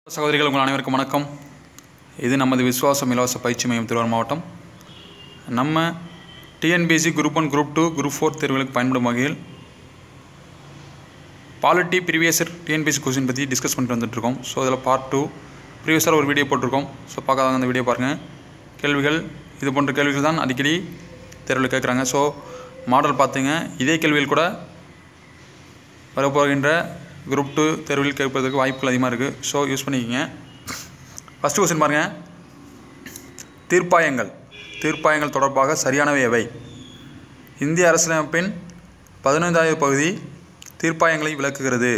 சகோதரிகள் உங்கள் அனைவருக்கும் வணக்கம் இது நமது விசுவாசம் இலவச பயிற்சி மையம் திருவாரூர் மாவட்டம் நம்ம TNPSC group one group two group four தேர்வுகளுக்கு பயன்படும் வகையில் பாலிட்டி ப்ரீவியஸர் டிஎன்பிஎஸ்சி கொஸ்டின் பற்றி டிஸ்கஸ் பண்ணிட்டு வந்துட்டுருக்கோம் ஸோ அதில் பார்ட் டூ ப்ரீவியஸாக ஒரு வீடியோ போட்டிருக்கோம் ஸோ பார்க்காதவங்க அந்த வீடியோ பாருங்கள் கேள்விகள் இது போன்ற கேள்விகள் தான் அடிக்கடி தேர்வில் கேட்குறாங்க ஸோ மாடல் பார்த்தீங்க இதே கேள்விகள் கூட வரப்போகின்ற குரூப் டூ தேர்வில் கேட்பதற்கு வாய்ப்புகள் அதிகமாக இருக்குது ஸோ யூஸ் பண்ணிக்கோங்க ஃபஸ்ட்டு கொஸ்டின் பாருங்கள் தீர்ப்பாயங்கள் தீர்ப்பாயங்கள் தொடர்பாக சரியானவை எவை இந்திய அரசியலமைப்பின் பதினைந்தாவது பகுதி தீர்ப்பாயங்களை விளக்குகிறது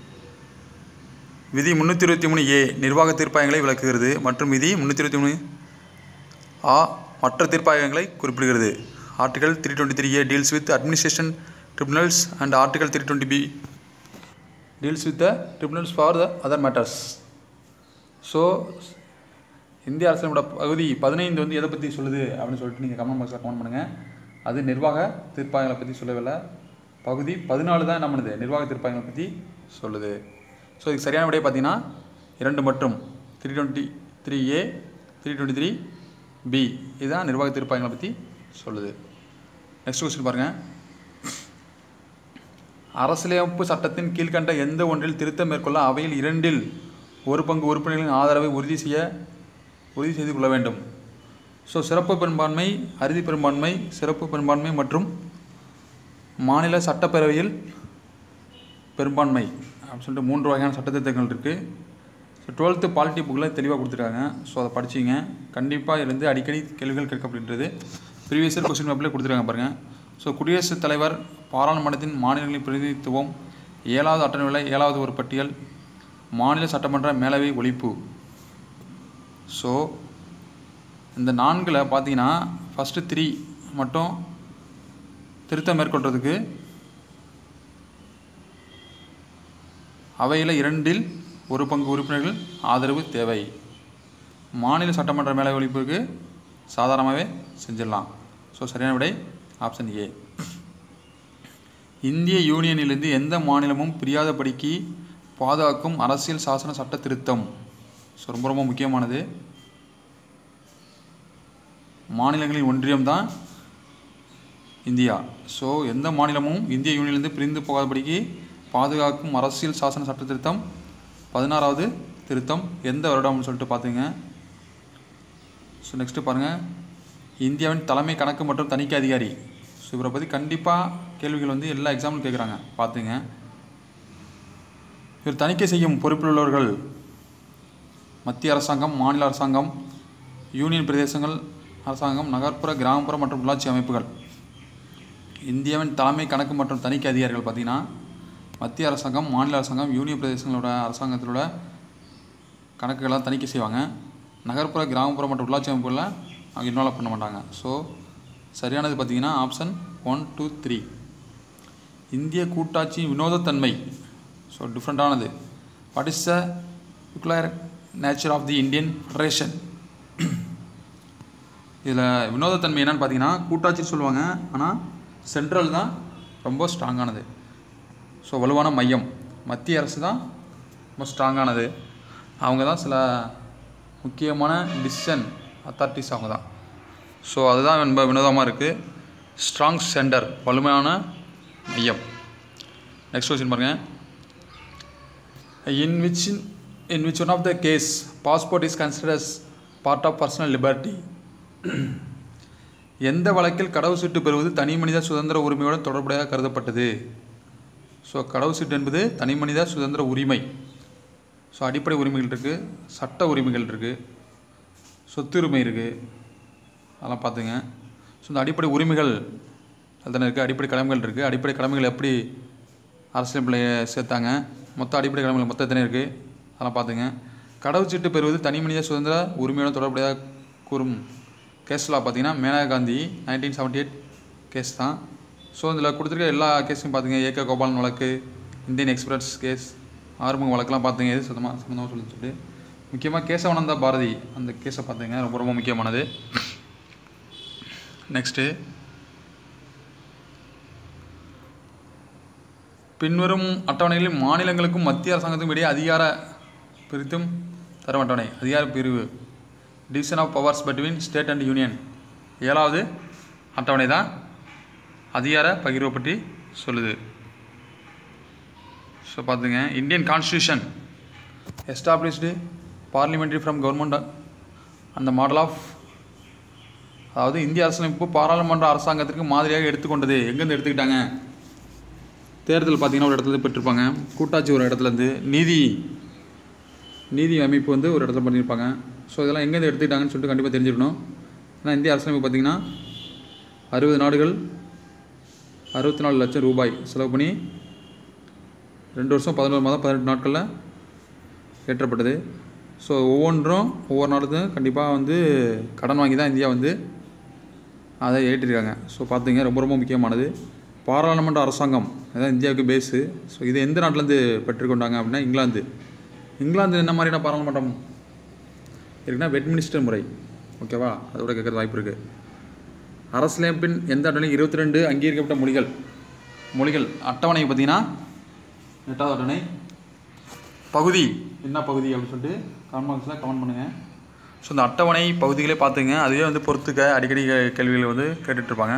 விதி முந்நூற்றி இருபத்தி மூணு ஏ நிர்வாக தீர்ப்பாயங்களை விளக்குகிறது மற்றும் விதி முந்நூற்றி இருபத்தி மூணு ஆ மற்ற தீர்ப்பாயங்களை குறிப்பிடுகிறது article three twenty three A deals with administration tribunals and article three twenty B deals with the tribunals for the other matters so இந்திய அரசியலோட பகுதி பதினைந்து வந்து எதை பற்றி சொல்லுது அப்படின்னு சொல்லிட்டு நீங்கள் கமெண்ட் பாக்ஸில் கமெண்ட் பண்ணுங்கள் அது நிர்வாக தீர்ப்பாயங்களை பற்றி சொல்லவில்லை பகுதி பதினாலு தான் என்ன பண்ணுது நிர்வாக தீர்ப்பாயங்களை பற்றி சொல்லுது ஸோ இதுக்கு சரியான விடையை பார்த்தீங்கன்னா இரண்டு மற்றும் three twenty three A three twenty three B இதுதான் நிர்வாக தீர்ப்பாயங்களை பற்றி சொல்லுது நெக்ஸ்ட் கொஸ்டின் பாருங்கள் அரசியலமைப்பு சட்டத்தின் கீழ்கண்ட எந்த ஒன்றில் திருத்தம் மேற்கொள்ள அவையில் இரண்டில் ஒரு பங்கு உறுப்பினர்களின் ஆதரவை உறுதி செய்ய உறுதி செய்து கொள்ள வேண்டும் ஸோ சிறப்பு பெரும்பான்மை அறுதி பெரும்பான்மை சிறப்பு பெரும்பான்மை மற்றும் மாநில சட்டப்பேரவையில் பெரும்பான்மை அப்படின்னு சொல்லிட்டு மூன்று வகையான சட்டத்திட்டங்கள் இருக்குது ஸோ டுவெல்த்து பாலிட்டி புக்கில் தெளிவாக கொடுத்துருக்காங்க ஸோ அதை படிச்சிங்க கண்டிப்பாக இருந்து அடிக்கடி கேள்விகள் கேட்கப்படுகின்றது ப்ரீவியஸ் இயர் கொஸ்டின் பேப்பரில் கொடுத்துருக்காங்க பாருங்கள் ஸோ குடியரசுத் தலைவர் பாராளுமன்றத்தின் மாநிலங்களின் பிரதிநிதித்துவம் ஏழாவது அட்டவணையில் ஏழாவது ஒரு பட்டியல் மாநில சட்டமன்ற மேலவை ஒழிப்பு ஸோ இந்த நான்கில் பார்த்தீங்கன்னா ஃபஸ்ட்டு த்ரீ மட்டும் திருத்தம் மேற்கொள்றதுக்கு அவையில் இரண்டில் ஒரு பங்கு உறுப்பினர்கள் ஆதரவு தேவை மாநில சட்டமன்ற மேலவை ஒழிப்புக்கு சாதாரணமாகவே செஞ்சிடலாம் ஸோ சரியான விடை ஆப்ஷன் ஏ இந்திய யூனியனிலிருந்து எந்த மாநிலமும் பிரியாதபடிக்கு பாதுகாக்கும் அரசியல் சாசன சட்ட திருத்தம் ஸோ ரொம்ப ரொம்ப முக்கியமானது மாநிலங்களின் ஒன்றியம் தான் இந்தியா ஸோ எந்த மாநிலமும் இந்திய யூனியனிலிருந்து பிரிந்து போகாதபடிக்கு பாதுகாக்கும் அரசியல் சாசன சட்ட திருத்தம் பதினாறாவது திருத்தம் எந்த வருடம்னு சொல்லிட்டு பார்த்துங்க ஸோ நெக்ஸ்ட்டு பாருங்கள் இந்தியாவின் தலைமை கணக்கு மற்றும் தணிக்கை அதிகாரி ஸோ இவரை பற்றி கண்டிப்பாக கேள்விகள் வந்து எல்லா எக்ஸாம்பிளும் கேட்குறாங்க பார்த்துங்க இவர் தணிக்கை செய்யும் பொறுப்பிலுள்ளவர்கள் மத்திய அரசாங்கம் மாநில அரசாங்கம் யூனியன் பிரதேசங்கள் அரசாங்கம் நகர்ப்புற கிராமப்புற மற்றும் உள்ளாட்சி அமைப்புகள் இந்தியாவின் தலைமை கணக்கு மற்றும் தணிக்கை அதிகாரிகள் பார்த்திங்கன்னா மத்திய அரசாங்கம் மாநில அரசாங்கம் யூனியன் பிரதேசங்களோட அரசாங்கத்திலோட கணக்குகள்லாம் தணிக்கை செய்வாங்க நகர்ப்புற கிராமப்புற மற்றும் உள்ளாட்சி அமைப்புகளில் அவங்க இன்வால்வ் பண்ண மாட்டாங்க ஸோ சரியானது பார்த்திங்கன்னா ஆப்ஷன் ஒன் டூ த்ரீ இந்திய கூட்டாட்சி வினோதத்தன்மை ஸோ டிஃப்ரெண்ட்டானது what is the peculiar nature of the Indian federation இதில் வினோதத்தன்மை என்னன்னு பார்த்தீங்கன்னா கூட்டாட்சின்னு சொல்லுவாங்க ஆனால் சென்ட்ரல் தான் ரொம்ப ஸ்ட்ராங்கானது ஸோ வலுவான மையம் மத்திய அரசு தான் ரொம்ப ஸ்ட்ராங்கானது அவங்க தான் சில முக்கியமான டிசிஷன் அத்தாரிட்டிஸ் அவங்க தான் ஸோ அதுதான் ரொம்ப வினோதமாக இருக்குது ஸ்ட்ராங் சென்டர் வலிமையான மையம் நெக்ஸ்ட் கொஸ்டின் பாருங்கள் in which in which one of the case passport is consider as part of personal liberty எந்த வழக்கில் கடவுச்சீட்டு பெறுவது தனி மனித சுதந்திர உரிமையுடன் தொடர்புடையாக கருதப்பட்டது ஸோ கடவுச்சீட்டு என்பது தனி மனித சுதந்திர உரிமை ஸோ அடிப்படை உரிமைகள் இருக்குது சட்ட உரிமைகள் இருக்குது சொத்துரிமை இருக்குது அதெல்லாம் பார்த்துங்க ஸோ இந்த அடிப்படை உரிமைகள் அதுதானே இருக்குது அடிப்படை கடமைகள் இருக்குது அடிப்படை கடமைகள் எப்படி அரசியல் சேர்த்தாங்க மொத்த அடிப்படை கடமைகள் மொத்தம் எத்தனை இருக்குது அதெல்லாம் பார்த்துங்க கடவுச்சீட்டு பெறுவது தனி மனித சுதந்திர உரிமையுடன் தொடர்புடையாக கூறும் கேஸ்லாம் பார்த்தீங்கன்னா Maneka Gandhi nineteen seventy eight case தான் ஸோ இதில் கொடுத்துருக்க எல்லா கேஸையும் பார்த்துங்க ஏக கோபாலன் வழக்கு இந்தியன் எக்ஸ்பிரஸ் கேஸ் ஆறுமுக வழக்கெல்லாம் பார்த்துங்க எது சத்தமாக சம்மந்தமாக சொல்லி சொல்லிட்டு முக்கியமாக கேசவானந்தா பாரதி அந்த கேஸை பார்த்துங்க ரொம்ப ரொம்ப முக்கியமானது நெக்ஸ்ட்டு பின்வரும் அட்டவணைகளில் மாநிலங்களுக்கும் மத்திய அரசாங்கத்துக்கும் இடையே அதிகார பிரித்தும் தரம் அட்டவணை அதிகார பிரிவு division of powers between state and union ஏழாவது அட்டவணை தான் அதிகார பகிர்வை பற்றி சொல்லுது ஸோ பார்த்துங்க Indian constitution established parliamentary from government அந்த மாடல் ஆஃப் அதாவது இந்திய அரசியலமைப்பு பாராளுமன்ற அரசாங்கத்திற்கு மாதிரியாக எடுத்துக்கொண்டது எங்கேருந்து எடுத்துக்கிட்டாங்க தேர்தல் பார்த்தீங்கன்னா ஒரு இடத்துல பெற்றிருப்பாங்க கூட்டாட்சி ஒரு இடத்துலேருந்து நீதி நீதி அமைப்பு வந்து ஒரு இடத்துல பண்ணியிருப்பாங்க ஸோ இதெல்லாம் எங்கேருந்து எடுத்துக்கிட்டாங்கன்னு சொல்லிட்டு கண்டிப்பாக தெரிஞ்சுக்கணும் ஏன்னா இந்திய அரசியலமைப்பு பார்த்தீங்கன்னா அறுபது நாடுகள் அறுபத்தி நாலு லட்சம் ரூபாய் செலவு பண்ணி ரெண்டு வருஷம் பதினோரு மாதம் பதினெட்டு நாட்களில் ஏற்றப்பட்டது ஸோ ஒவ்வொன்றும் ஒவ்வொரு நாடுக்கும் கண்டிப்பாக வந்து கடன் வாங்கி தான் இந்தியா வந்து அதை ஏற்றிருக்காங்க ஸோ பார்த்துங்க ரொம்ப ரொம்ப முக்கியமானது பாராளுமன்ற அரசாங்கம் அதான் இந்தியாவுக்கு பேஸு ஸோ இது எந்த நாட்டிலேருந்து பெற்றுக்கொண்டாங்க அப்படின்னா இங்கிலாந்து இங்கிலாந்து என்ன மாதிரியான பாராளுமன்றம் இருக்குன்னா வெட்மினிஸ்டர் முறை ஓகேவா அதோட கேட்குறது வாய்ப்பு இருக்குது அரசியலமைப்பின் எந்த அட்டவணையும் இருபத்தி ரெண்டு அங்கீகரிக்கப்பட்ட மொழிகள் மொழிகள் அட்டவணை பார்த்தீங்கன்னா எட்டாவது அட்டவணை பகுதி என்ன பகுதி அப்படின்னு சொல்லிட்டு கமெண்ட் பாக்ஸில் கமெண்ட் பண்ணுங்கள் ஸோ இந்த அட்டவணை பகுதிகளே பார்த்துங்க அதுவே வந்து பொறுத்துக்க அடிக்கடி கே- கேள்விகள் வந்து கேட்டுட்ருப்பாங்க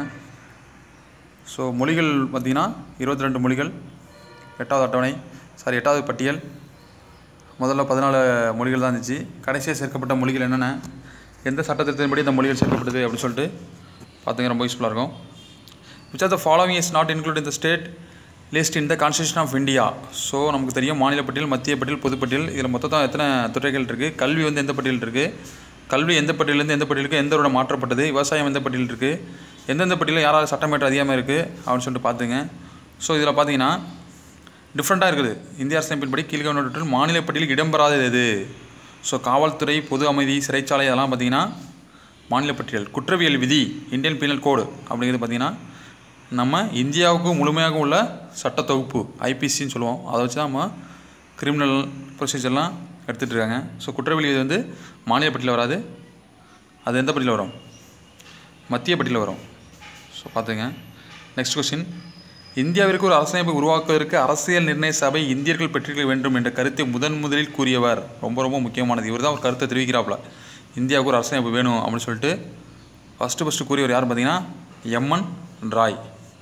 ஸோ மொழிகள் பார்த்தீங்கன்னா இருபத்தி ரெண்டு மொழிகள் எட்டாவது அட்டவணை சாரி எட்டாவது பட்டியல் முதல்ல பதினாலு மொழிகள் தான் இருந்துச்சு கடைசியாக சேர்க்கப்பட்ட மொழிகள் என்னென்ன எந்த சட்டத்திட்டத்தின்படி இந்த மொழிகள் சேர்க்கப்படுது அப்படின்னு சொல்லிட்டு பார்த்துங்க ரொம்ப யூஸ்ஃபுல்லாக இருக்கும் which are the following is not include in the state list in the constitution of India so நமக்கு தெரியும் மாநில பட்டியல் மத்திய பட்டியல் பொதுப்பட்டியல் இதில் மொத்தம் எத்தனை துறைகள் இருக்குது கல்வி வந்து எந்த பட்டியல் இருக்குது கல்வி எந்த பட்டியலேருந்து எந்த பட்டியலுக்கு எந்த வருடம் மாற்றப்பட்டது விவசாயம் எந்த பட்டியல் இருக்குது எந்தெந்த பட்டியலில் யாராவது சட்டமேற்ற அதிகமாக இருக்குது அப்படின்னு சொல்லிட்டு பார்த்துங்க ஸோ இதில் பார்த்தீங்கன்னா டிஃப்ரெண்ட்டாக இருக்குது இந்திய அரசியமைப்பின்படி கீழ்கவர்மெண்ட் மாநில பட்டியலில் இடம்பெறாதது எது ஸோ காவல்துறை பொது அமைதி சிறைச்சாலை அதெல்லாம் பார்த்தீங்கன்னா மாநில பட்டியல் குற்றவியல் விதி இந்தியன் பீனல் கோடு அப்படிங்கிறது பார்த்தீங்கன்னா நம்ம இந்தியாவுக்கு முழுமையாக உள்ள சட்ட தொகுப்பு ஐபிசின்னு சொல்லுவோம் அதை வச்சு தான் நம்ம கிரிமினல் ப்ரொசீஜர்லாம் எடுத்துகிட்டு இருக்காங்க ஸோ குற்றவியல் விதி வந்து மாநில பட்டியலில் வராது அது எந்த பட்டியலில் வரும் மத்திய பட்டியலில் வரும் ஸோ பார்த்துங்க நெக்ஸ்ட் கொஸ்டின் இந்தியாவிற்கு ஒரு அரசியலமைப்பை உருவாக்குவதற்கு அரசியல் நிர்ணய சபை இந்தியர்கள் பெற்றிருக்க வேண்டும் என்ற கருத்தை முதன் முதலில் கூறியவர் ரொம்ப ரொம்ப முக்கியமானது இவர் தான் ஒரு கருத்தை தெரிவிக்கிறாப்புல இந்தியாவுக்கு ஒரு அரசியலமைப்பு வேணும் அப்படின்னு சொல்லிட்டு ஃபஸ்ட்டு ஃபஸ்ட்டு கூறியவர் யார் பார்த்தீங்கன்னா எம்என் ராய்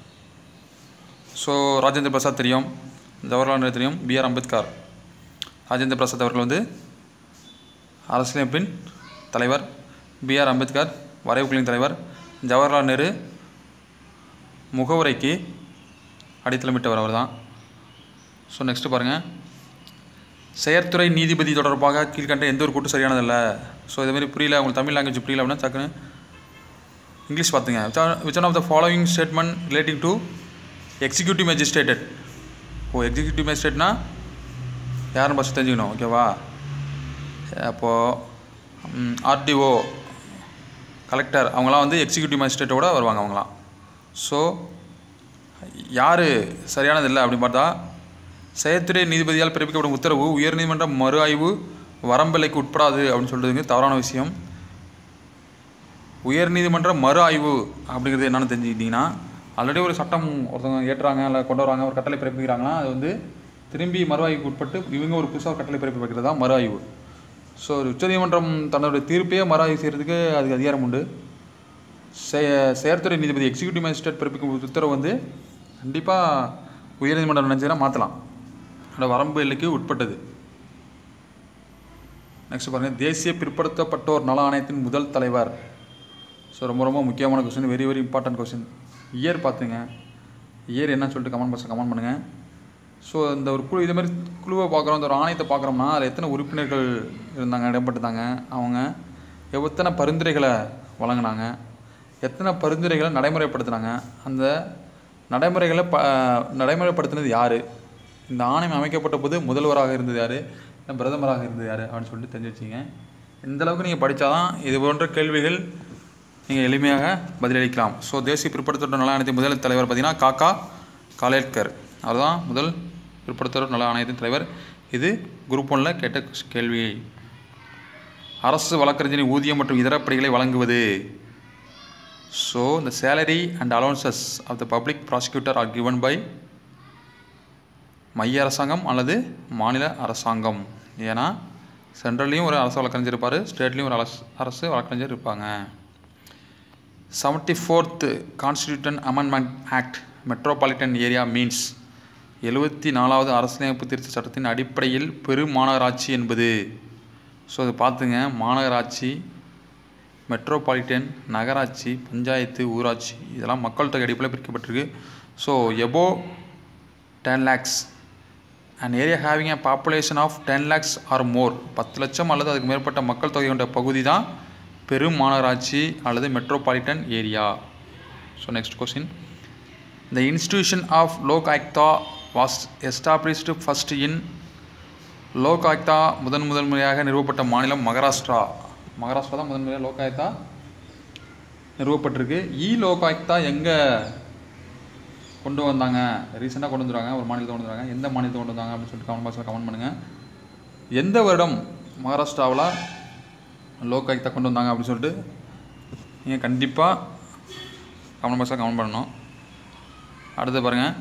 ஸோ ராஜேந்திர பிரசாத் தெரியும் ஜவஹர்லால் நேரு தெரியும் பிஆர் அம்பேத்கர் ராஜேந்திர பிரசாத் அவர்கள் வந்து அரசியலமைப்பின் தலைவர் பிஆர் அம்பேத்கர் வரைவுக்குழுவின் தலைவர் ஜவஹர்லால் நேரு முகவுரைக்கு அடித்தளமிட்டவர் அவர் தான் ஸோ நெக்ஸ்ட்டு பாருங்கள் செயற்துறை நீதிபதி தொடர்பாக கீழ்கண்ட எந்த ஒரு கூட்டும் சரியானதல்ல ஸோ இதுமாரி புரியல உங்களுக்கு தமிழ் லாங்குவேஜ் புரியல அப்படின்னா டக்குன்னு இங்கிலீஷ் பார்த்துங்க which one of the following statement relating to executive magistrate oh executive மேஜிஸ்ட்ரேட்னா யாருன்னு ஃபஸ்ட்டு தெரிஞ்சுக்கணும் ஓகேவா அப்போது ஆர்டிஓ கலெக்டர் அவங்களாம் வந்து எக்ஸிக்யூட்டிவ் மேஜிஸ்ட்ரேட்டோட வருவாங்க அவங்களாம் ஸோ யார் சரியானது இல்லை அப்படின்னு பார்த்தா செயற்துறை நீதிபதியால் பிறப்பிக்கப்படும் உத்தரவு உயர்நீதிமன்ற மறு ஆய்வு வரம்பெல்லைக்கு உட்படாது அப்படின்னு சொல்கிறதுங்க தவறான விஷயம் உயர்நீதிமன்ற மறு ஆய்வு அப்படிங்கிறது என்னென்னு தெரிஞ்சுக்கிட்டிங்கன்னா ஆல்ரெடி ஒரு சட்டம் ஒருத்தவங்க ஏற்றுறாங்க இல்லை கொண்டு வராங்க ஒரு கட்டளை பிறப்பிக்கிறாங்கன்னா அது வந்து திரும்பி மறு ஆய்வுக்கு உட்பட்டு இவங்க ஒரு புதுசாக கட்டளை பிறப்பி வைக்கிறது தான் மறு ஆய்வு ஸோ உச்சநீதிமன்றம் தன்னுடைய தீர்ப்பையே மறு ஆய்வு செய்கிறதுக்கு அதுக்கு அதிகாரம் உண்டு செய செயற்துறை நீதிபதி எக்ஸிக்யூட்டிவ் மேஜிஸ்ட்ரேட் பிறப்பிக்கும் உத்தரவு வந்து கண்டிப்பாக உயர்நீதிமன்றம் நினைச்சதுன்னா மாற்றலாம் அந்த வரம்பு எல்லைக்கு உட்பட்டது நெக்ஸ்ட் பாருங்கள் தேசிய பிற்படுத்தப்பட்டோர் நல ஆணையத்தின் முதல் தலைவர் ஸோ ரொம்ப ரொம்ப முக்கியமான question very very important question year பார்த்துங்க இயர் என்னன்னு சொல்லிட்டு கமெண்ட் பாக்ஸில் கமெண்ட் பண்ணுங்கள் ஸோ இந்த ஒரு குழு இது மாதிரி குழுவை பார்க்குறோம் இந்த ஒரு ஆணையத்தை பார்க்குறோம்னா அதில் எத்தனை உறுப்பினர்கள் இருந்தாங்க இடம்பெற்றிருந்தாங்க அவங்க எத்தனை பரிந்துரைகளை வழங்கினாங்க எத்தனை பரிந்துரைகளை நடைமுறைப்படுத்தினாங்க அந்த நடைமுறைகளை ப நடைமுறைப்படுத்தினது யார் இந்த ஆணையம் அமைக்கப்பட்ட போது முதல்வராக இருந்தது யார் இல்லை பிரதமராக இருந்தது யார் அப்படின்னு சொல்லிட்டு தெரிஞ்சு வச்சிங்க இந்த அளவுக்கு நீங்கள் படித்தாதான் இது போன்ற கேள்விகள் நீங்கள் எளிமையாக பதிலளிக்கலாம் ஸோ தேசிய பிற்படுத்தப்பட்ட நல ஆணையத்தின் முதல் தலைவர் பார்த்தீங்கன்னா காக்கா காலேட்கர் அதுதான் முதல் பிற்படுத்தப்பட்ட நல ஆணையத்தின் தலைவர் இது குரூப் ஒன்ல கேட்ட கேள்வி அரசு வழக்கறிஞரின் ஊதியம் மற்றும் இதர படிகளை வழங்குவது so the salary and allowances of the public prosecutor are given by மைய அரசாங்கம் அல்லது மாநில அரசாங்கம் ஏன்னா சென்ட்ரல்லையும் ஒரு அரசு வழக்கறிஞர் இருப்பார் ஸ்டேட்லேயும் ஒரு அரசு அரசு வழக்கறிஞர் இருப்பாங்க seventy fourth constitution amendment act metropolitan area means எழுபத்தி நாலாவது அரசியலமைப்பு திருத்த சட்டத்தின் அடிப்படையில் பெரு மாநகராட்சி என்பது ஸோ அதை பார்த்துங்க மாநகராட்சி மெட்ரோபாலிட்டன் நகராட்சி பஞ்சாயத்து ஊராட்சி இதெல்லாம் மக்கள் தொகை அடிப்படையில் பிரிக்கப்பட்டிருக்கு so above ten lakhs and area having a population of ten lakhs or more பத்து லட்சம் அல்லது அதுக்கு மேற்பட்ட மக்கள் தொகை கொண்ட பகுதி தான் பெரும் மாநகராட்சி அல்லது metropolitan area so next question the institution of Lok Ayukta was established first in Lok Ayukta முதன் முதல் முறையாக நிறுவப்பட்ட மாநிலம் மகாராஷ்டிரா மகாராஷ்டிரா தான் முதன் முறையாக லோக் ஆயுக்தா நிறுவப்பட்டிருக்கு இ லோக் ஆயுக்தா எங்கே கொண்டு வந்தாங்க ரீசெண்டாக கொண்டு வந்துருவாங்க ஒரு மாநிலத்தை கொண்டு வந்தாங்க எந்த மாநிலத்தை கொண்டு வந்தாங்க அப்படின்னு சொல்லிட்டு கமெண்ட் பாக்ஸில் கமெண்ட் பண்ணுங்கள் எந்த வருடம் மகாராஷ்டிராவில் லோக் ஆயுக்தா கொண்டு வந்தாங்க அப்படின்னு சொல்லிட்டு நீங்கள் கண்டிப்பாக கமெண்ட் பாக்ஸில் கமெண்ட் பண்ணணும் அடுத்து பாருங்கள்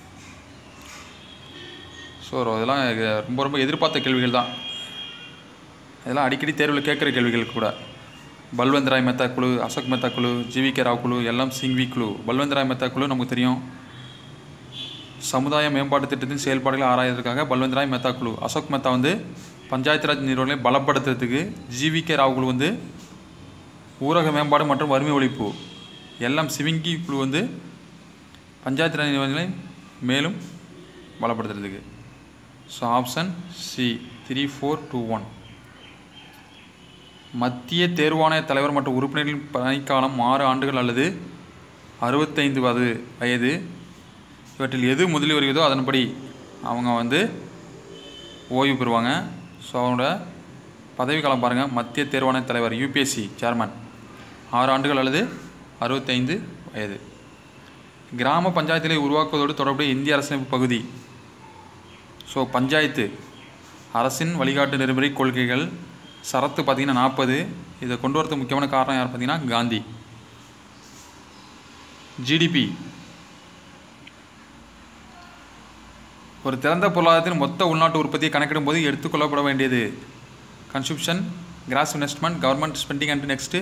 ஸோ இதெல்லாம் ரொம்ப ரொம்ப எதிர்பார்த்த கேள்விகள் தான் இதெல்லாம் அடிக்கடி தேர்வில் கேட்குற கேள்விகள் கூட பல்வந்த் ராய் மெத்தா குழு அசோக் மெத்தா குழு ஜிவி கே ராவ் குழு எல்லாம் சிங்வி குழு பல்வந்த் ராய் மெத்தா குழு நமக்கு தெரியும் சமுதாய மேம்பாட்டு திட்டத்தின் செயல்பாடுகளை ஆராயறதுக்காக பல்வந்த் ராய் மெத்தா குழு அசோக் மெத்தா வந்து பஞ்சாயத்து ராஜ் நிறுவனங்களை பலப்படுத்துறதுக்கு ஜிவி கே ராவ் குழு வந்து ஊரக மேம்பாடு மற்றும் வறுமை ஒழிப்பு எல்லாம் சிவிங்கி குழு வந்து பஞ்சாயத்து ராஜ் நிறுவனங்களை மேலும் பலப்படுத்துறதுக்கு so option C three four two one மத்திய தேர்வாணைய தலைவர் மற்றும் உறுப்பினர்களின் பணிக்காலம் ஆறு ஆண்டுகள் அல்லது அறுபத்தைந்து வது வயது இவற்றில் எது முதலில் வருகிறதோ அதன்படி அவங்க வந்து ஓய்வு பெறுவாங்க ஸோ அவங்களோட பதவிக்காலம் பாருங்கள் மத்திய தேர்வாணைய தலைவர் யூபிஎஸ்சி சேர்மன் ஆறு ஆண்டுகள் அல்லது அறுபத்தைந்து வயது கிராம பஞ்சாயத்திலே உருவாக்குவதோடு தொடர்புடைய இந்திய அரசியலமைப்பு பகுதி ஸோ பஞ்சாயத்து அரசின் வழிகாட்டு நெறிமுறை கொள்கைகள் சரத்து பார்த்திங்கன்னா நாற்பது இதை கொண்டு வரதுக்கு முக்கியமான காரணம் யார் பார்த்தீங்கன்னா காந்தி ஜிடிபி ஒரு திறந்த பொருளாதாரத்தின் மொத்த உள்நாட்டு உற்பத்தியை கணக்கிடும் போது எடுத்துக்கொள்ளப்பட வேண்டியது consumption gross investment government spending and next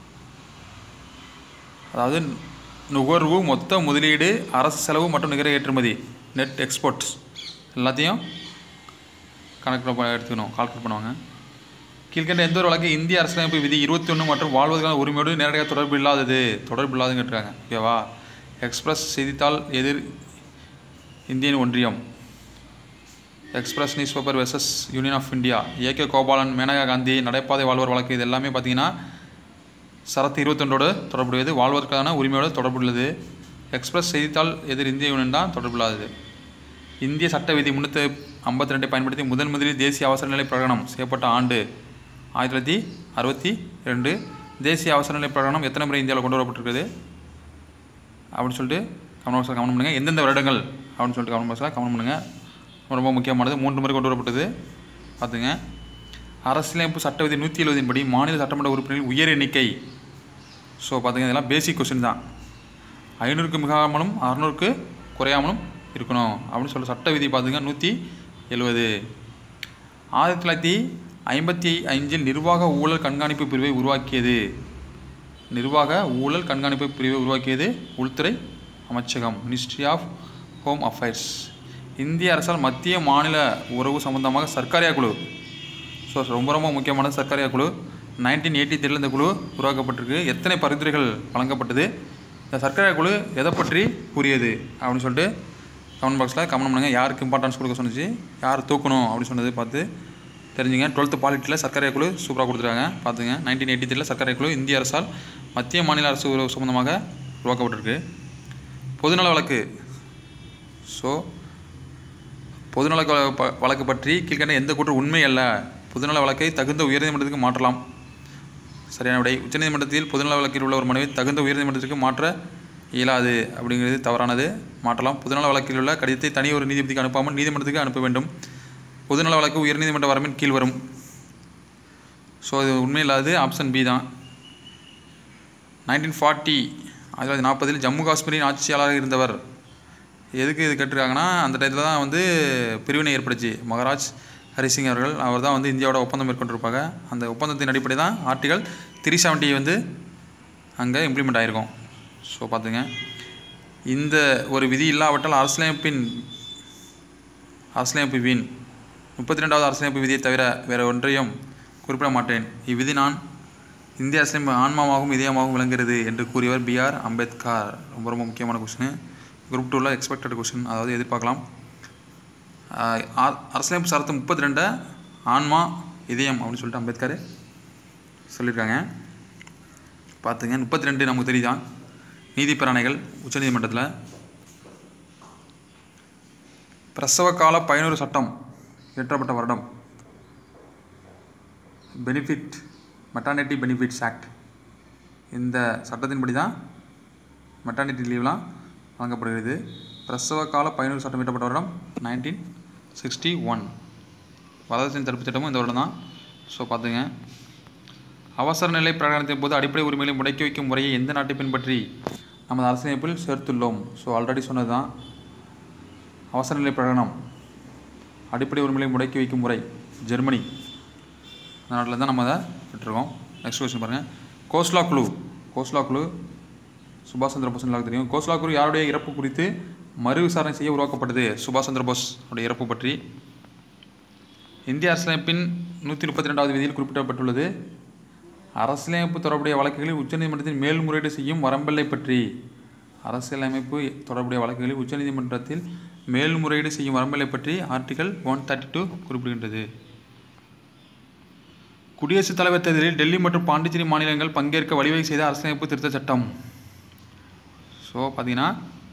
அதாவது நுகர்வு மொத்த முதலீடு அரசு செலவு மற்றும் நிகர ஏற்றுமதி நெட் எக்ஸ்போர்ட்ஸ் எல்லாத்தையும் கணக்கில் ப- எடுத்துக்கணும் கால்குலேட் பண்ணுவாங்க கீழ்கண்ட எந்த ஒரு வழக்கு இந்திய அரசியலமைப்பு விதி இருபத்தி ஒன்று மற்றும் வாழ்வதற்கான உரிமையோடு நேரடியாக தொடர்பு இல்லாதது தொடர்பு இல்லாதுன்னு கேட்டிருக்காங்க ஓகேவா எக்ஸ்பிரஸ் செய்தித்தாள் எதிர் இந்தியன் ஒன்றியம் express news paper versus union of India AK Gopalan Maneka Gandhi நடைபாதை வாழ்வர் வழக்கு இது எல்லாமே பார்த்தீங்கன்னா சரத்து இருபத்தொன்றோடு தொடர்புடையது வாழ்வதற்கான உரிமையோடு தொடர்புள்ளது எக்ஸ்பிரஸ் செய்தித்தாள் எதிர் இந்திய யூனியன் தான் தொடர்புள்ளாதது இந்திய சட்ட விதி முன்னூற்றி ஐம்பத்தி ரெண்டை பயன்படுத்தி முதன் முதலில் தேசிய அவசர நிலை பிரகடனம் செய்யப்பட்ட ஆண்டு ஆயிரத்தி தொள்ளாயிரத்தி அறுபத்தி ரெண்டு தேசிய அவசர நிலை பிரகடனம் எத்தனை முறை இந்தியாவில் கொண்டு வரப்பட்டிருக்குது அப்படின்னு சொல்லிட்டு கமெண்ட் பாக்ஸில் கமெண்ட் பண்ணுங்கள் எந்தெந்த வருடங்கள் அப்படின்னு சொல்லிட்டு கமெண்ட் பாக்ஸில் கமெண்ட் பண்ணுங்கள் ரொம்ப முக்கியமானது மூன்று முறை கொண்டு வரப்பட்டது பார்த்துங்க அரசியலமைப்பு சட்ட விதி நூற்றி எழுபதின் படி மாநில சட்டமன்ற உறுப்பினர்களின் உயர் எண்ணிக்கை ஸோ பார்த்துங்க இதெல்லாம் பேசிக் கொஸ்டின் தான் ஐநூறுக்கு மிகாமலும் அறநூறுக்கு குறையாமலும் இருக்கணும் அப்படின்னு சொல்ல சட்ட விதி பார்த்துங்க நூற்றி எழுபது ஆயிரத்தி தொள்ளாயிரத்தி ஐம்பத்தி அஞ்சில் நிர்வாக ஊழல் கண்காணிப்பு பிரிவை உருவாக்கியது நிர்வாக ஊழல் கண்காணிப்பு பிரிவை உருவாக்கியது உள்துறை அமைச்சகம் மினிஸ்ட்ரி ஆஃப் ஹோம் அஃபேர்ஸ் இந்திய அரசால் மத்திய மாநில உறவு சம்பந்தமாக சர்க்காரியா குழு ஸோ ரொம்ப ரொம்ப முக்கியமானது சர்க்காரியா குழு நைன்டீன் எயிட்டி த்ரீல இந்த குழு உருவாக்கப்பட்டிருக்கு எத்தனை பரிந்துரைகள் வழங்கப்பட்டது இந்த சர்க்காரியா குழு எதை பற்றி கூறியது அப்படின்னு சொல்லிட்டு கமெண்ட் பாக்ஸில் கமெண்ட் பண்ணுங்கள் யாருக்கு இம்பார்ட்டன்ஸ் கொடுக்க சொன்னுச்சு யார் தூக்கணும் அப்படின்னு சொன்னது பார்த்து தெரிஞ்சுங்க டுவெல்த்து பாலிட்டியில் சர்க்காரியா குழு சூப்பராக கொடுத்துருக்காங்க பார்த்துங்க நைன்டீன் எயிட்டி த்ரீல சர்க்காரியா குழு இந்திய அரசால் மத்திய மாநில அரசு உறவு சம்பந்தமாக உருவாக்கப்பட்டிருக்கு பொதுநல வழக்கு ஸோ பொதுநல வ- ப- வழக்கு பற்றி கீழ்கண்ட எந்த கூற்று உண்மை அல்ல பொதுநல வழக்கை தகுந்த உயர்நீதிமன்றத்துக்கு மாற்றலாம் சரியான விடை உச்சநீதிமன்றத்தில் பொதுநல வழக்கில் உள்ள ஒரு மனுவை தகுந்த உயர்நீதிமன்றத்திற்கு மாற்ற இயலாது அப்படிங்கிறது தவறானது மாற்றலாம் பொதுநல வழக்கில் உள்ள கடிதத்தை தனி ஒரு நீதிபதிக்கு அனுப்பாமல் நீதிமன்றத்துக்கு அனுப்ப வேண்டும் பொதுநல வழக்கு உயர்நீதிமன்ற வரம்பின் கீழ் வரும் ஸோ இது உண்மை இல்லாதது ஆப்ஷன் பி தான் நைன்டீன் ஃபார்ட்டி ஆயிரத்தி தொள்ளாயிரத்தி நாற்பதில் ஜம்மு காஷ்மீரின் ஆட்சியாளராக இருந்தவர் எதுக்கு இது கேட்டிருக்காங்கன்னா அந்த டயத்தில் தான் வந்து பிரிவினை ஏற்பட்டுச்சு மகாராஜ் ஹரிசிங் அவர்கள் அவர் தான் வந்து இந்தியாவோட ஒப்பந்தம் மேற்கொண்டிருப்பாங்க அந்த ஒப்பந்தத்தின் அடிப்படை தான் ஆர்டிகல் த்ரீ செவன்ட்டி வந்து அங்கே இம்ப்ளிமெண்ட் ஆகிருக்கும் ஸோ பார்த்துங்க இந்த ஒரு விதி இல்லாவிட்டால் அரசியலமைப்பின் அரசியலமைப்பு வீண் முப்பத்தி ரெண்டாவது அரசியலமைப்பு விதியை தவிர வேறு ஒன்றையும் குறிப்பிட மாட்டேன் இவ்விதி நான் இந்திய அரசியலமைப்பு ஆன்மாவாகவும் இதயமாகவும் விளங்குகிறது என்று கூறியவர் பிஆர் அம்பேத்கர் ரொம்ப ரொம்ப முக்கியமான கொஸ்டின் குரூப் டூவில் எக்ஸ்பெக்டட் கொஸ்டின் அதாவது எதிர்பார்க்கலாம் ஆஹ் ஆ- அரசியலமைப்பு சரத்து முப்பத்தி ரெண்டை ஆன்மா இதயம் அப்படின்னு சொல்லிட்டு அம்பேத்கர் சொல்லியிருக்காங்க பார்த்துங்க முப்பத்தி ரெண்டு நமக்கு தெரியுதான் நீதி பிராணைகள் உச்சநீதிமன்றத்தில் பிரசவ கால பயனுறு சட்டம் இயற்றப்பட்ட வருடம் பெனிஃபிட் மெட்டர்னிட்டி பெனிஃபிட்ஸ் ஆக்ட் இந்த சட்டத்தின்படி தான் மெட்டர்னிட்டி லீவ்லாம் வழங்கப்படுகிறது பிரசவ கால பயனுறு சட்டம் இயற்றப்பட்ட வருடம் நைன்டீன் சிக்ஸ்டி ஒன் வரதட்சணை தடுப்பு சட்டமும் இந்த வருடம் தான் ஸோ பார்த்துங்க அவசர நிலை பிரகடனத்தின் போது அடிப்படை உரிமைகளை முடக்கி வைக்கும் முறையை எந்த நாட்டை பின்பற்றி நமது அரசியலமைப்பில் சேர்த்துள்ளோம் ஸோ ஆல்ரெடி சொன்னது தான் அவசர நிலை பிரகடனம் அடிப்படை உரிமைகளை முடக்கி வைக்கும் முறை ஜெர்மனி அந்த நாட்டில் தான் நம்ம அதை விட்டுருக்கோம் நெக்ஸ்ட் கொஸ்டின் பாருங்கள் கோஸ்லா குழு கோஸ்லா குழு சுபாஷ் சந்திர போஸ் எல்லாருக்கும் தெரியும் கோஸ்லா குழு யாருடைய இறப்பு குறித்து மறு விசாரணை செய்ய உருவாக்கப்பட்டது சுபாஷ் சந்திர போஸ் உடைய இறப்பு பற்றி இந்திய அரசியலமைப்பின் நூற்றி முப்பத்தி ரெண்டாவது விதியில் குறிப்பிடப்பட்டுள்ளது அரசியலமைப்பு தொடர்புடைய வழக்குகளில் உச்சநீதிமன்றத்தில் மேல்முறையீடு செய்யும் வரம்பில்லை பற்றி அரசியலமைப்பு தொடர்புடைய வழக்குகளில் உச்சநீதிமன்றத்தில் மேல்முறையீடு செய்யும் வரம்பில்லை பற்றி ஆர்டிகல் ஒன் தேர்ட்டி டூ குறிப்பிடுகின்றது குடியரசுத் தலைவர் தேர்தலில் டெல்லி மற்றும் பாண்டிச்சேரி மாநிலங்கள் பங்கேற்க வழிவகை செய்த அரசியலமைப்பு திருத்த சட்டம் ஸோ பார்த்தீங்கன்னா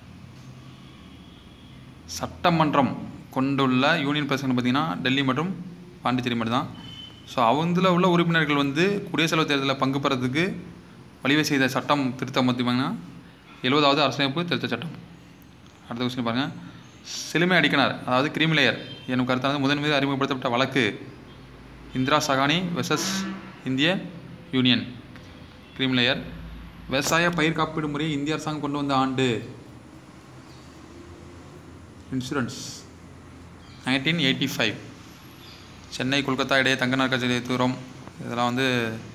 சட்டமன்றம் கொண்டுள்ள யூனியன் பிரசிடன்ட் பார்த்தீங்கன்னா டெல்லி மற்றும் பாண்டிச்சேரி மட்டும் தான் ஸோ அவங்கள உள்ள உறுப்பினர்கள் வந்து குடியரசுத் தலைவர் தேர்தலில் பங்கு பெறதுக்கு வழிவகை செய்த சட்டம் திருத்தம் பார்த்தீங்கன்னா எழுபதாவது அரசியலமைப்பு திருத்த சட்டம் அடுத்த கொஸ்டின் பாருங்கள் சிலுமை அடிக்கனார் அதாவது கிரிமிலேயர் எனும் கருத்தானது முதன் மீது அறிமுகப்படுத்தப்பட்ட வழக்கு இந்திரா சகானி வெசஸ் இந்திய யூனியன் கிரிமிலேயர் விவசாய பயிர் காப்பீடு முறையை இந்திய அரசாங்கம் கொண்டு வந்த ஆண்டு insurance nineteen eighty five Chennai Kolkata இடையே தங்க நாற்காச்சாலை தூரம் இதெல்லாம் வந்து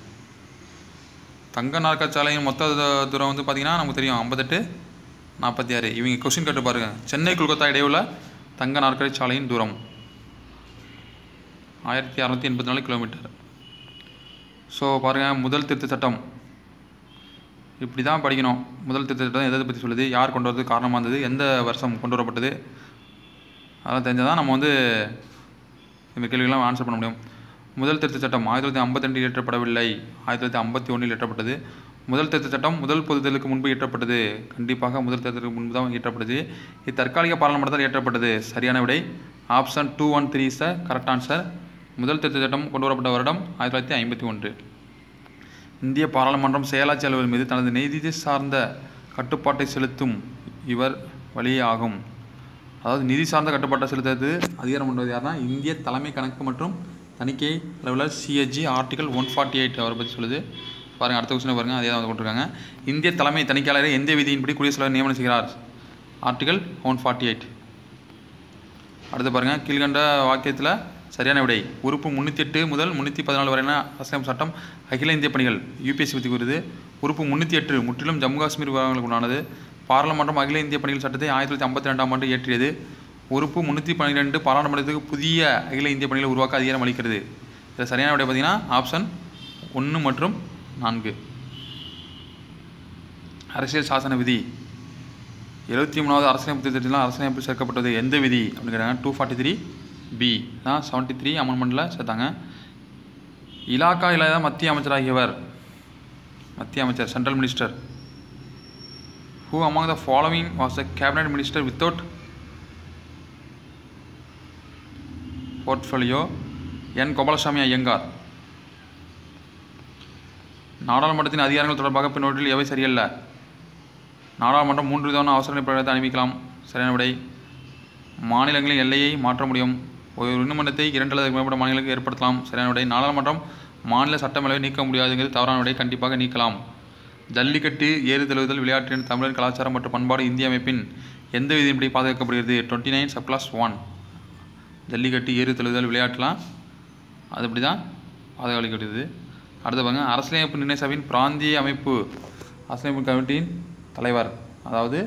தங்க நாற்காச்சாலையின் மொத்த து- தூரம் வந்து பார்த்திங்கன்னா நமக்கு தெரியும் ஐம்பத்தெட்டு நாற்பத்தி ஆறு இவங்க கொஸ்டின் கேட்டு பாருங்க சென்னை கொல்கத்தா இடையே உள்ள தங்க நாற்காலி சாலையின் தூரம் ஆயிரத்தி அறநூற்றி எண்பத்தி நாலு கிலோமீட்டர் ஸோ பாருங்கள் முதல் திருத்த சட்டம் இப்படி தான் படிக்கணும் முதல் திருத்த சட்டம் எதை பற்றி சொல்லுது யார் கொண்டு வரது காரணமாக இருந்தது எந்த வருஷம் கொண்டு வரப்பட்டது அதெல்லாம் தெரிஞ்சால் தான் நம்ம வந்து இந்த கேள்விகள்லாம் ஆன்சர் பண்ண முடியும் முதல் திருத்த சட்டம் ஆயிரத்தி தொள்ளாயிரத்தி ஐம்பத்தி ரெண்டில் இயற்றப்படவில்லை ஆயிரத்தி தொள்ளாயிரத்தி ஐம்பத்தி ஒன்றில் இயற்றப்பட்டது முதல் திருத்த சட்டம் முதல் பொது தேர்தலுக்கு முன்பு இயற்றப்பட்டது கண்டிப்பாக முதல் தேர்தலுக்கு முன்பு தான் இயற்றப்பட்டது இது தற்காலிக பாராளுமன்றத்தில் இயற்றப்பட்டது சரியான விடை option two one three is the correct answer முதல் திருத்த சட்டம் கொண்டு வரப்பட்ட வருடம் ஆயிரத்தி தொள்ளாயிரத்தி ஐம்பத்தி ஒன்று இந்திய பாராளுமன்றம் செயலாட்சி அலுவலர் மீது தனது நீதி சார்ந்த கட்டுப்பாட்டை செலுத்தும் இவர் வழியே ஆகும் அதாவது நிதி சார்ந்த கட்டுப்பாட்டை செலுத்துறது அதிகாரம் பண்ணுவது யாருன்னா இந்திய தலைமை கணக்கு மற்றும் தணிக்கை அலுவலர் சிஹெச்ஜி ஆர்டிகல் ஒன் ஃபார்ட்டி எயிட் அவரை பற்றி சொல்லுது பாருங்கள் அடுத்த கொஸ்டின் பாருங்கள் அதே தான் வந்து போட்டிருக்காங்க இந்திய தலைமை தணிக்கையாளரை எந்த விதியின்படி குடியரசுத் தலைவர் நியமனம் செய்கிறார் ஆர்டிகல் ஒன் ஃபார்ட்டி எயிட் அடுத்து பாருங்கள் கீழ்கண்ட வாக்கியத்தில் சரியான விடை உறுப்பு முந்நூற்றி எட்டு முதல் முந்நூற்றி பதினாலு வரையான அரசியல் சட்டம் அகில இந்திய பணிகள் யூபிஎஸ்சி பற்றி கூறுது உறுப்பு முந்நூற்றி எட்டு முற்றிலும் ஜம்மு காஷ்மீர் விவகாரங்களுக்கு உண்டானது பாராளுமன்றம் அகில இந்திய பணிகள் சட்டத்தை ஆயிரத்தி தொள்ளாயிரத்தி ஐம்பத்தி ரெண்டாம் ஆண்டு இயற்றியது உறுப்பு முந்நூற்றி பன்னிரெண்டு பாராளுமன்றத்துக்கு புதிய அகில இந்திய பணிகளை உருவாக்க அதிகாரம் அளிக்கிறது இதில் சரியான விடை பார்த்தீங்கன்னா ஆப்ஷன் ஒன்று மற்றும் நான்கு அரசியல் சாசன விதி எழுபத்தி மூணாவது அரசியலமைப்பு திருத்தத்தில் அரசியலமைப்பு சேர்க்கப்பட்டது எந்த விதி அப்படின்னு கேட்டாங்க டூ ஃபார்ட்டி த்ரீ பி தான் செவன்ட்டி த்ரீ அமெண்ட்மெண்ட்டில் சேர்த்தாங்க இலாக்கா இல்லாத மத்திய அமைச்சராகியவர் மத்திய அமைச்சர் central minister who among the following was the cabinet minister without portfolio N Gopalaswami Ayyangar நாடாளுமன்றத்தின் அதிகாரங்கள் தொடர்பாக பின்னோட்டில் எவை சரியல்ல நாடாளுமன்றம் மூன்று விதமான அவசர பிரகடனத்தை அனுப்பிக்கலாம் சரியான விடை மாநிலங்களின் எல்லையை மாற்ற முடியும் ஒரு உரிமன்றத்தை இரண்டு அல்லது மேற்பட்ட மாநிலங்களுக்கு ஏற்படுத்தலாம் சரியான விடை நாடாளுமன்றம் மாநில சட்டமேலவை நீக்க முடியாதுங்கிறது தவறான விடை கண்டிப்பாக நீக்கலாம் ஜல்லிக்கட்டு ஏறு தழுவுதல் விளையாட்டின் தமிழர் கலாச்சாரம் மற்றும் பண்பாடு இந்திய அமைப்பின் எந்த விதியின்படி பாதுகாக்கப்படுகிறது twenty nine subclause one jallikattu ஏறு தழுவுதல் விளையாட்டுலாம் அது அப்படி தான் பாதுகாக்கப்படுது அடுத்து பாருங்க அரசியலமைப்பு நிர்ணய சபையின் பிராந்திய அமைப்பு அரசியலமைப்பு கமிட்டியின் தலைவர் அதாவது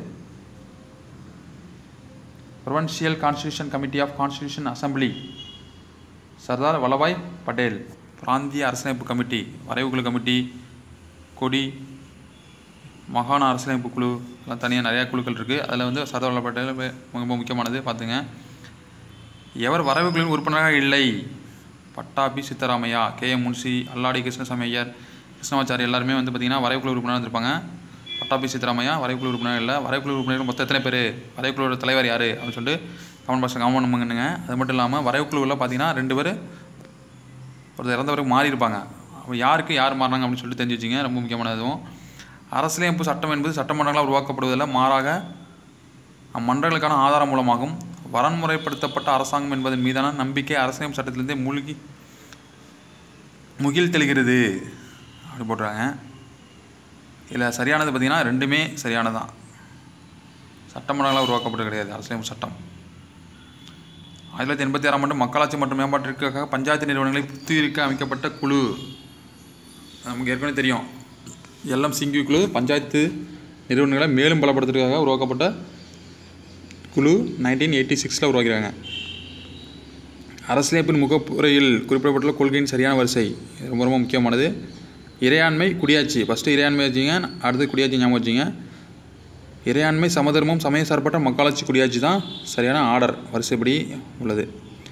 provincial constitution committee of constitution assembly Sardar Vallabhbhai Patel பிராந்திய அரசியலமைப்பு கமிட்டி வரைவுக்குழு கமிட்டி கொடி மாகாண அரசியலமைப்பு குழு எல்லாம் தனியாக நிறையா குழுக்கள் இருக்குது அதில் வந்து சர்தார் வல்லபாய் பட்டேல் மிக ரொம்ப முக்கியமானது பார்த்துங்க எவர் வரைவுக்குழுவின் உறுப்பினராக இல்லை பட்டாபி சித்தராமையா கே எம் முன்சி அல்லாடி கிருஷ்ணசாமி ஐயர் கிருஷ்ணமாச்சாரி எல்லாருமே வந்து பார்த்திங்கன்னா வரைவுக்குழு உறுப்பினராக இருந்திருப்பாங்க பட்டாபி சித்தராமையா வரைவுக்குழு உறுப்பினர் இல்லை வரைவுக்குழு உறுப்பினர் மொத்தம் எத்தனை பேர் வரைவுக்குழுவோட தலைவர் யார் அப்படின்னு சொல்லிட்டு கமெண்ட் பாக்ஸில் கமெண்ட் பண்ணுங்க அது மட்டும் இல்லாமல் வரைவுக்குழுவில் பார்த்தீங்கன்னா ரெண்டு பேர் ஒருத்தர் இறந்தவருக்கு மாறி இருப்பாங்க அப்போ யாருக்கு யார் மாறினாங்க அப்படின்னு சொல்லிட்டு தெரிஞ்சு வச்சுங்க ரொம்ப முக்கியமானதும் அரசியலமைப்பு சட்டம் என்பது சட்டமன்றங்களால் உருவாக்கப்படுவதில்லை மாறாக அம்மன்றங்களுக்கான ஆதாரம் மூலமாகும் வரன்முறைப்படுத்தப்பட்ட அரசாங்கம் என்பதன் மீதான நம்பிக்கை அரசியலமைப்பு சட்டத்திலிருந்தே மூழ்கி முகில் தெளிகிறது அப்படி போட்டுறாங்க இதில் சரியானது பார்த்திங்கன்னா ரெண்டுமே சரியானதான் சட்டமன்றங்களால் உருவாக்கப்பட்டது கிடையாது அரசியலமைப்பு சட்டம் ஆயிரத்தி தொள்ளாயிரத்தி எண்பத்தி ஆறாம் ஆண்டு மக்களாட்சி மற்றும் மேம்பாட்டிற்காக பஞ்சாயத்து நிறுவனங்களை புத்துயிர்க்க அமைக்கப்பட்ட குழு நமக்கு ஏற்கனவே தெரியும் எல்லாம் சிங்கி குழு பஞ்சாயத்து நிறுவனங்களை மேலும் பலப்படுத்துறதுக்காக உருவாக்கப்பட்ட குழு நைன்டீன் எயிட்டி சிக்ஸில் உருவாக்கிறாங்க அரசியலமைப்பின் முகப்புரையில் குறிப்பிடப்பட்டுள்ள கொள்கையின் சரியான வரிசை இது ரொம்ப ரொம்ப முக்கியமானது இறையாண்மை குடியாட்சி ஃபஸ்ட்டு இறையாண்மை வச்சுங்க அடுத்து குடியாட்சி ஞாபகம் வச்சுங்க இறையாண்மை சமதர்மம் சமய சார்பற்ற மக்களாட்சி குடியாட்சி தான் சரியான ஆர்டர் வரிசைப்படி உள்ளது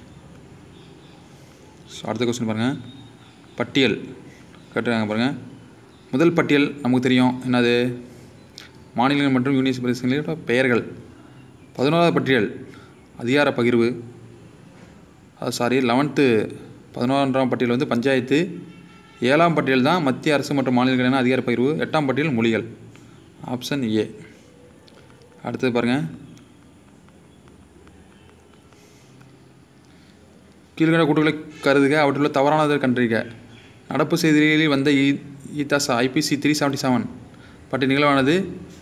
ஸோ அடுத்த கொஸ்டின் பாருங்கள் பட்டியல் கேட்டுருக்காங்க பாருங்கள் முதல் பட்டியல் நமக்கு தெரியும் என்னது மாநிலங்கள் மற்றும் யூனியன் பிரதேசங்களோட பெயர்கள் பதினோராவது பட்டியல் அதிகார பகிர்வு அது சாரி லெவன்த்து பதினொன்றாம் பட்டியல் வந்து பஞ்சாயத்து ஏழாம் பட்டியல் தான் மத்திய அரசு மற்றும் மாநிலங்களின் அதிகார பகிர்வு எட்டாம் பட்டியல் மொழிகள் ஆப்ஷன் ஏ அடுத்தது பாருங்கள் கீழ்கண்ட கூட்டுகளை கருதுக அவற்றுள்ள தவறானதை கண்டறிக நடப்பு செய்திகளில் வந்த இ இதாஸ் ஐபிசி த்ரீ செவன்ட்டி செவன் பற்றிய நிகழ்வானது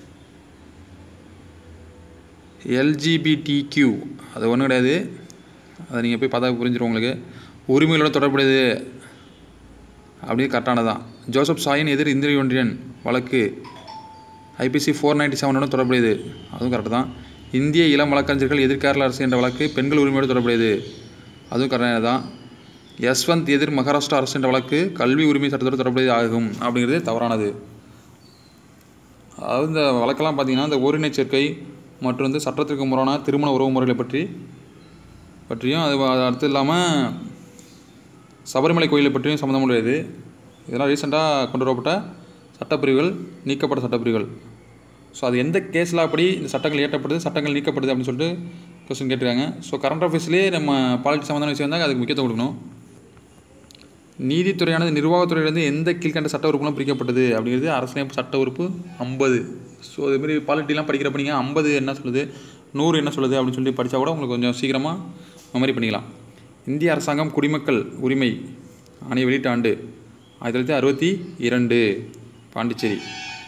எல்ஜிபிடிக்யூ அது ஒன்றும் கிடையாது அதை நீங்கள் போய் பார்த்தா புரிஞ்சிடும் உங்களுக்கு உரிமைகளோட தொடர்புடையது அப்படியே கரெக்டானதான் ஜோசப் சாயின் எதிர் இந்திரிய ஒன்றியன் வழக்கு ஐபிசி ஃபோர் நைன்டி செவனோட தொடர்புடையது அதுவும் கரெக்டு தான் இந்திய இளம் வழக்கறிஞர்கள் எதிர் கேரள அரசு என்ற வழக்கு பெண்கள் உரிமையோடு தொடர்புடையது அதுவும் கரெக்டாக தான் யஸ்வந்த் எதிர் மகாராஷ்டிரா அரசு என்ற வழக்கு கல்வி உரிமை சட்டத்தோடு தொடர்புடையது ஆகும் அப்படிங்கிறது தவறானது அதாவது இந்த வழக்கெல்லாம் பார்த்தீங்கன்னா இந்த ஓரினை சேர்க்கை மற்றும் வந்து சட்டத்திற்கு முரணான திருமண உறவு முறைகளை பற்றி பற்றியும் அது அது அடுத்து இல்லாமல் சபரிமலை கோயிலை பற்றியும் சம்மந்தமுடையது இதெல்லாம் ரீசெண்டாக கொண்டு வரப்பட்ட சட்டப்பிரிவுகள் நீக்கப்பட்ட சட்டப்பிரிவுகள் ஸோ அது எந்த கேஸில் அப்படி இந்த சட்டங்கள் இயற்றப்படுது சட்டங்கள் நீக்கப்படுது அப்படின்னு சொல்லிட்டு கொஸ்டின் கேட்டிருக்காங்க ஸோ கரண்ட் அஃபேர்ஸ்லேயே நம்ம பாலிட்டி சம்மந்தமான விஷயம் இருந்தால் அதுக்கு முக்கியத்துவம் கொடுக்கணும் நீதித்துறையானது நிர்வாகத்துறையிலிருந்து எந்த கீழ்கண்ட சட்ட உறுப்புலாம் பிரிக்கப்பட்டது அப்படிங்கிறது அரசியலமைப்பு சட்ட உறுப்பு ஐம்பது ஸோ இதுமாரி பாலிட்டிலாம் படிக்கிறப்ப நீங்கள் ஐம்பது என்ன சொல்லுது நூறு என்ன சொல்லுது அப்படின்னு சொல்லி படித்தா கூட உங்களுக்கு கொஞ்சம் சீக்கிரமாக மெமரி பண்ணிக்கலாம் இந்திய அரசாங்கம் குடிமக்கள் உரிமை ஆணைய வெளியிட்ட ஆண்டு ஆயிரத்தி தொள்ளாயிரத்தி அறுபத்தி இரண்டு பாண்டிச்சேரி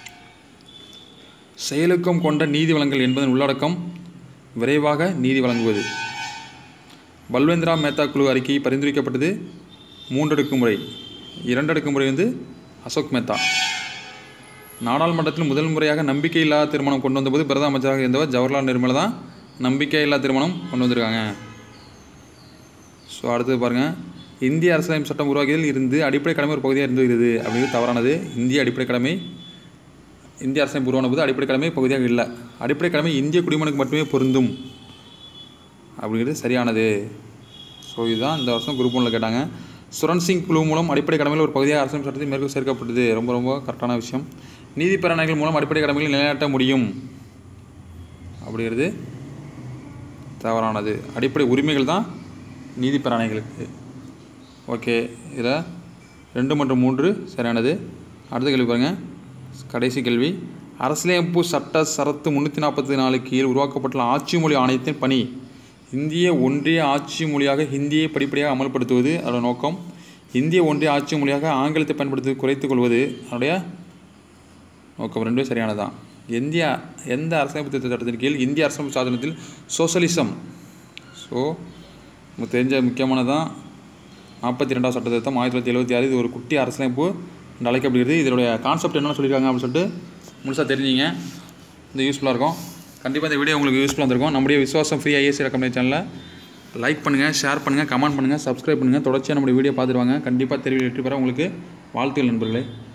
செயலுக்கம் கொண்ட நீதி வழங்கல் என்பதன் உள்ளடக்கம் விரைவாக நீதி வழங்குவது பல்வேந்திரா மேத்தா குழு அறிக்கை பரிந்துரைக்கப்பட்டது மூன்றடுக்கு முறை இரண்டடுக்கு முறை வந்து அசோக் மேத்தா நாடாளுமன்றத்தில் முதல் முறையாக நம்பிக்கையில்லா திருமணம் கொண்டு வந்தபோது பிரதம அமைச்சராக இருந்தவர் ஜவஹர்லால் நேருமலை தான் நம்பிக்கையில்லா திருமணம் கொண்டு வந்திருக்காங்க ஸோ அடுத்தது பாருங்கள் இந்திய அரசியலமைப்பு சட்டம் உருவாக்கியதில் இருந்து அடிப்படை கடமை ஒரு பகுதியாக இருந்துகிறது அப்படிங்கிறது தவறானது இந்திய அடிப்படை கடமை இந்திய அரசியமைப்பு உருவான போது அடிப்படை கடமை பகுதியாக இல்லை அடிப்படை கடமை இந்திய குடிமகனுக்கு மட்டுமே பொருந்தும் அப்படிங்கிறது சரியானது ஸோ இதுதான் இந்த வருஷம் குரூப் ஒன்றில் கேட்டாங்க சுரன் சிங் குழு மூலம் அடிப்படை கடமையில் ஒரு பகுதியாக அரசியல் சட்டத்தில் மேற்கொள் சேர்க்கப்பட்டது ரொம்ப ரொம்ப கரெக்டான விஷயம் நீதி பேரணைகள் மூலம் அடிப்படை கடமைகளை நிலைநாட்ட முடியும் அப்படிங்கிறது தவறானது அடிப்படை உரிமைகள் தான் நீதி பேரணைகளுக்கு ஓகே இதில் ரெண்டு மற்றும் மூன்று சரியானது அடுத்த கேள்வி பாருங்கள் கடைசி கேள்வி அரசியலமைப்பு சட்ட சரத்து முந்நூற்றி நாற்பத்தி நாலு கீழ் உருவாக்கப்பட்டுள்ள ஆட்சி மொழி ஆணையத்தின் பணி இந்திய ஒன்றிய ஆட்சி மொழியாக ஹிந்தியை படிப்படியாக அமல்படுத்துவது அதோட நோக்கம் இந்திய ஒன்றிய ஆட்சி மொழியாக ஆங்கிலத்தை பயன்படுத்தி குறைத்துக் கொள்வது அதனுடைய நோக்கம் ரெண்டுமே சரியானதான் இந்திய எந்த அரசியலமைப்பு திருத்த சட்டத்தின் கீழ் இந்திய அரசியலமைப்பு சாதனத்தில் சோசலிசம் ஸோ உங்களுக்கு தெரிஞ்ச முக்கியமானதான் நாற்பத்தி ரெண்டாவது சட்ட திருத்தம் ஆயிரத்தி தொள்ளாயிரத்தி எழுபத்தி ஆறு இது ஒரு குட்டி அரசியலமைப்பு என்று அழைக்கப்படுகிறது இதனுடைய கான்செப்ட் என்னென்ன சொல்லியிருக்காங்க அப்படின்னு சொல்லிட்டு முழுசாக தெரிஞ்சிங்க இது யூஸ்ஃபுல்லாக இருக்கும் கண்டிப்பாக இந்த வீடியோ உங்களுக்கு யூஸ்ஃபுல்லாக இருந்திருக்கும் நம்முடைய விசுவாசம் ஃப்ரீ ஐஏசி ரெக்கமெண்ட் சேனலில் லைக் பண்ணுங்கள் ஷேர் பண்ணுங்கள் கமெண்ட் பண்ணுங்கள் சப்ஸ்கிரைப் பண்ணுங்கள் தொடர்ச்சியாக நம்முடைய வீடியோ பார்த்துருவாங்க கண்டிப்பாக தெரிவி வெற்றி பெற உங்களுக்கு வாழ்த்துக்கள் நண்பர்களே